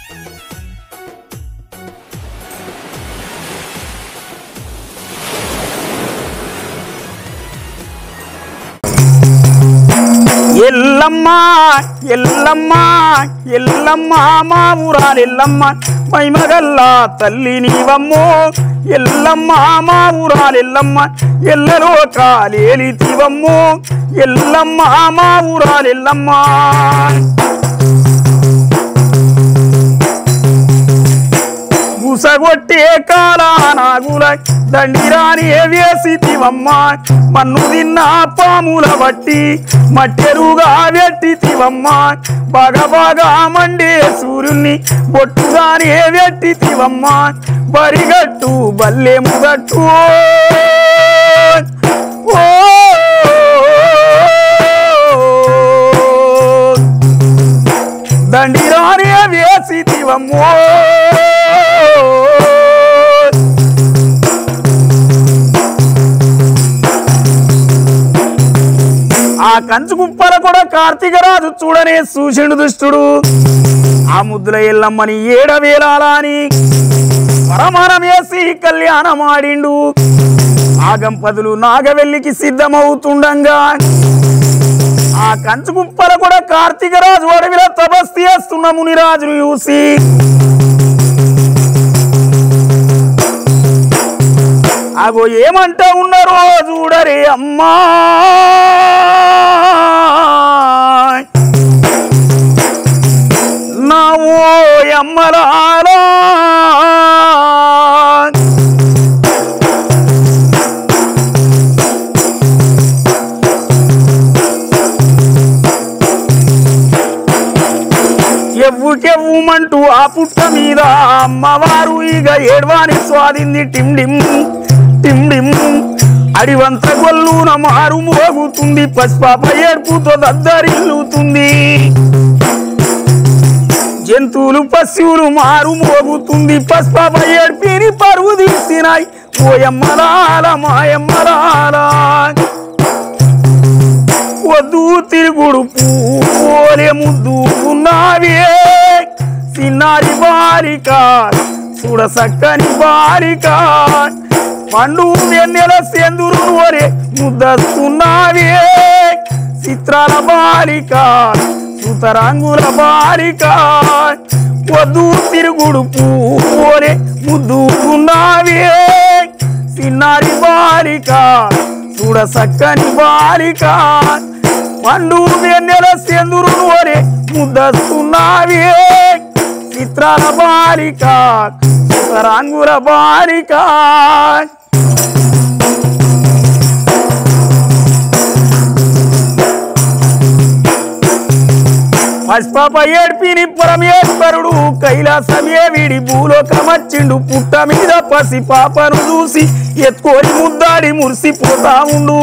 ఎల్లమ్మ ఎల్లమ్మ ఎల్లమ్మ మా ఊరాలు ఎల్లమ్మ మైమగల్లా తల్లి నీవమ్మో ఎల్లమ్మ మా ఊరాలు ఎల్లమ్మ ఎల్లలో కాలేలితివమ్మో ఎల్లమ్మ మా ఊరాలు ఎల్లమ్మ గుసగొట్టే కాలానాగుల దండిరాని వేసితివమ్మ మన్ను తిన్న పాముల బట్టి మట్టెరుగా వెట్టితివమ్మ బాగా బాగా మండే సూర్యుని బొట్టుగానే వెట్టితివమ్మ బరిగట్టు బల్లెము గట్టు ఓ దండిరానే వేసితివమ్మో ఆ కంచు కుప్పల కూడా కార్తీక రాజు చూడనే సూచనుడు దుష్టుడు ఆ ముద్దుల ఎల్లమ్మని ఏడవేలాలా అని పరమానం వేసి కళ్యాణమాడిండు ఆ గంపతులు నాగవెల్లికి సిద్ధమవుతుండంగా ఆ కంచు కుప్పల కూడా కార్తీక రాజు అడవిలో తపస్సు చేస్తున్న మునిరాజును చూసి అగో ఏమంటా ఉన్నారో చూడరే అమ్మా నా ఓ అమ్మలారా ఎవ్వుకెవ్వుమంటూ ఆ పుట్ట మీద అమ్మవారు ఇక ఏడ్వాని స్వాదింది టిండిం టిండిం అడివంత గొల్లున మారు మోగుతుంది పసిపాప ఏడ్పుతో దద్దరిల్లుతుంది జంతువులు పశువులు మారు మోగుతుంది పసిపాప ఏడ్పిని పరువు తీసినాయి ఓయమ్మలాల మాయమ్మలాల వద్దు తిరుగుడు పూలే ముద్దు ఉన్నావే చిన్నారి బాలిక చూడ సక్కని బాలిక పండు వెన్నెల సెందురు ఒరే ముద్దస్తున్నావే చిత్రాల బాలిక సుతరంగుల బాలిక వద్దు తిరుగుడు పూలే ముద్దు ఉన్నావే చిన్నారి బాలిక చూడ సక్కని బాలిక పండు వెన్నెల సెందురు ఒరే ముద్దస్తున్నావే చిత్రాల బాలిక రంగుల బాలిక పసిపాప ఏడ్పిని పరమేశ్వరుడు కైలాసమే వీడి భూలోకమచ్చిండు పుట్ట మీద పసి పాపను చూసి ఎత్తుకొని ముద్దాడి మురిసిపోతా ఉండు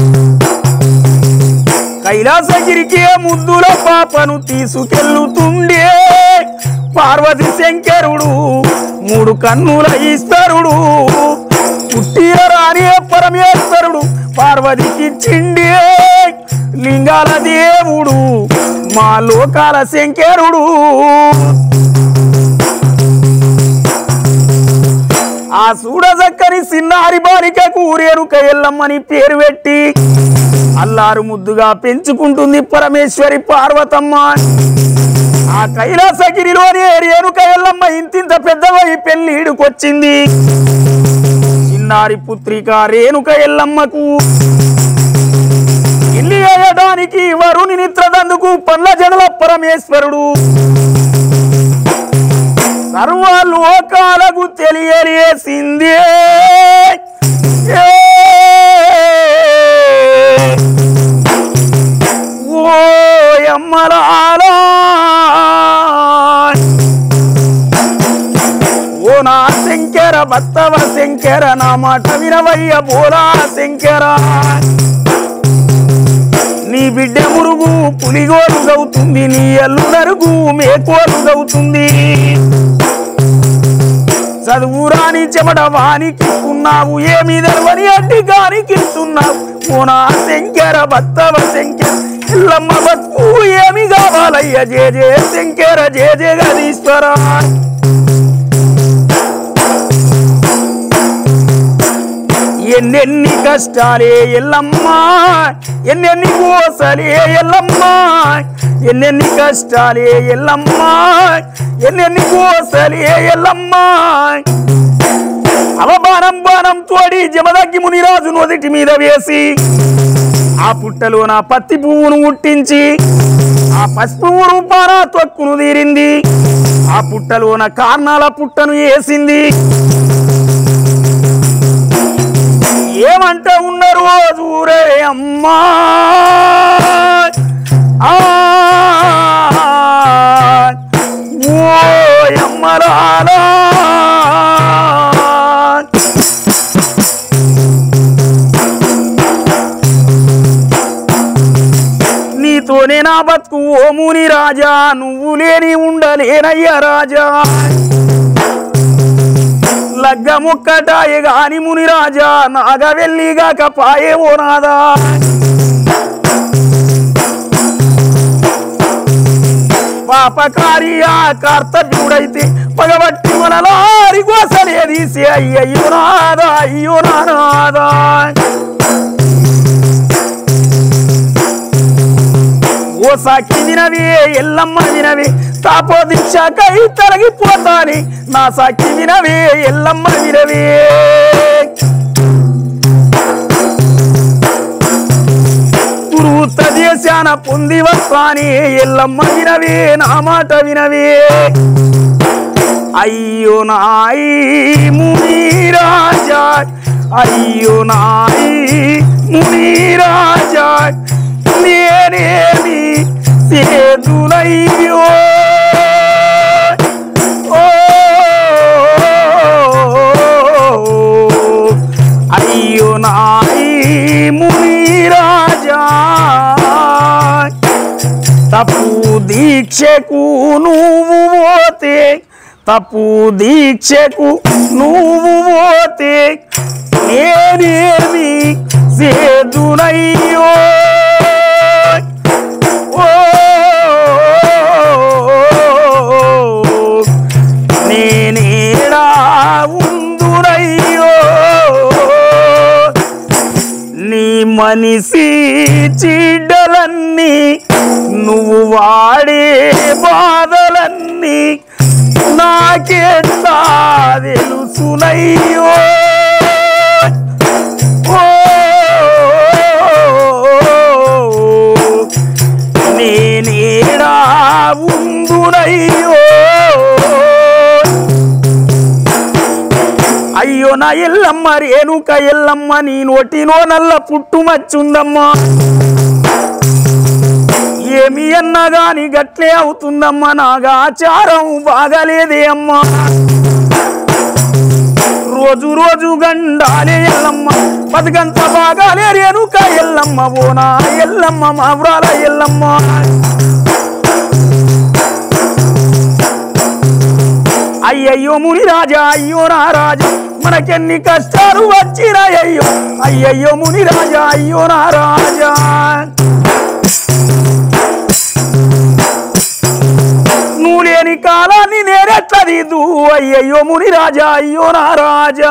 కైలాసగిరికి ముద్దుల పాపను తీసుకెళ్ళుతుండే పార్వతి శంకరుడు మూడు కన్నుల ఈశ్వరుడు పుట్టిన రాని పరమేశ్వరుడు పార్వతికి చిండే లింగాల దేవుడు మా లోకాల శంకరుడు ఆ చూడజక్కని సిన్నారి బాలికకు రేణుక ఎల్లమ్మని పేరు పెట్టి అల్లారు ముద్దుగా పెంచుకుంటుంది పరమేశ్వరి పార్వతమ్మ ఆ కైలాసగిరిలోని రేణుక ఎల్లమ్మ ఇంతింత పెద్దవై పెళ్ళిడుకొచ్చింది చిన్నారి పుత్రిక రేణుక ఎల్లమ్మకు ఇల్లి వేయడానికి వరుని నిద్రదందుకు పల్ల జడల పరమేశ్వరుడు సర్వలోకాలకు తెలియలేసిందే ఏ! ఓ యమ్మలాలా ఓ నా శంకర భక్తవ శంకర నా మాట వినవయ్య బోలా శంకర నీ బిడ్డ మురుగు పులిగోరుగవుతుంది నీ అల్లు నరుగు మేకోరుగవుతుంది చదువురాని చెమట వానికి ఉన్నావు ఏమి తెలవని అడ్డి గానికి ఇస్తున్నావు ఓనా శంకర భక్తవ శంకర ఎల్లమ్మ బతుకు ఏమి కావాలయ్య జే జే శంకర జే జే గదీశ్వరా ఎన్నెన్ని కష్టాలే ఎల్లమ్మా ఎన్నెన్ని కోసలే ఎల్లమ్మా ఎన్నెన్ని కష్టాలే ఎల్లమ్మా ఎన్నెన్ని కోసలే ఎల్లమ్మా అవమానం బాణం తోడి జమదగ్గి మునిరాజు నొదిటి మీద వేసి ఆ పుట్టలో నా పత్తి పువ్వును ముట్టించి ఆ పసుపు రూపాన తొక్కును తీరింది ఆ పుట్టలోన కార్నాల పుట్టను వేసింది ఏమంటే ఉన్న రోజు రే అమ్మా ఆ, ఓ అమ్మరాలా నీతోనే నా బతుకు ఓ ముని రాజా నువ్వు లేని ఉండలేనయ్య రాజా లగ్గ ముక్కటాయ గాని ముని రాజా నాగ వెళ్ళిగాక పాయే ఓ నాదా పాపకారియా కర్తవ్యుడైతే పగబట్టి మనలారి కోసలే తీసి అయ్యయ్యో నాదా అయ్యో నాదా ఓ సాకి వినవే ఎల్లమ్మ వినవే తాపో దీక్షకై తొలగిపోతాని నా సాకి వినవే ఎల్లమ్మ వినవే గురువుత దేశాన పొంది వస్తాని ఎల్లమ్మ వినవే నా మాట వినవే అయ్యో నాయి ముని రాజా అయ్యో నాయి ముని రాజా నేనేమి సేదులయ్యో ఓ అయ్యో నాయి ముని రాజా తప్పు దీక్షకు నువ్వు పోతే తప్పు దీక్షకు నువ్వు పోతే నేనేమి సేదునయ్యో ఓ నేనేడా ఉందునయ్యో నీ మనిషి చీడలన్నీ నువ్వు వాడే బాధలన్నీ నాకెట్లా తెలుసునయ్యో ఓ, నేనేడా ఉందునయ్యో అయ్యో నా ఎల్లమ్మ రేణుక ఎల్లమ్మ నీ నోటిలో నల్ల పుట్టుమచ్చుందమ్మా ఏమి అన్నా గాని గట్లే అవుతుందమ్మా నాగా ఆచారం బాగలేదే అమ్మా రోజు రోజు గండాలే ఎల్లమ్మ బతుకంత బాగాలే రేణుక ఎల్లమ్మ ఓనా ఎల్లమ్మ మావ్రాల ఎల్లమ్మ అయ్యయ్యో ముని రాజా అయ్యో నా రాజా మనకెన్ని కష్టాలు వచ్చినాయ్యో అయ్యయ్యో ముని రాజా అయ్యో నా రాజా నువ్వు లేని కాలాన్ని నేనెట్లా దిద్దు అయ్యయ్యో ముని రాజా అయ్యో నా రాజా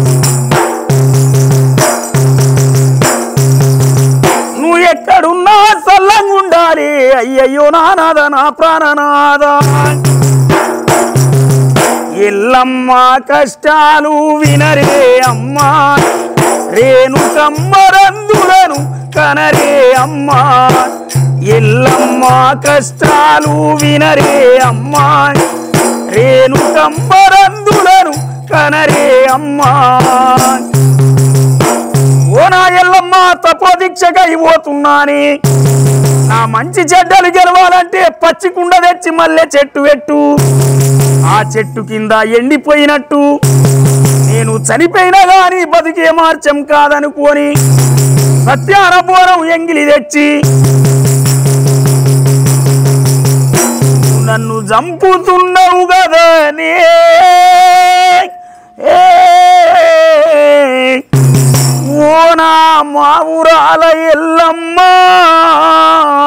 నువ్వు ఎక్కడున్నా సల్లంగా ఉండాలి అయ్యయ్యో నా నాద నా ప్రాణనాథ ఎల్లమ్మ కష్టాలు వినరే అమ్మా రేణు కమ్మరందులను కనరే అమ్మా ఎల్లమ్మ కష్టాలు వినరే అమ్మా రేణు కమ్మరందులను కనరే అమ్మా ఓ నా ఎల్లమ్మ తపోదీక్షకై పోతున్నాని నా మంచి చెడ్డలు గెలవాలంటే పచ్చి కుండ తెచ్చి మల్లె చెట్టు పెట్టు ఆ చెట్టు కింద ఎండిపోయినట్టు నేను చనిపోయినా గాని బతికే మార్చం కాదనుకోని సత్యానపోరం ఎంగిలి తెచ్చి నువ్వు నన్ను చంపుతున్నావు కదనే మా ఊరాల ఎల్లమ్మ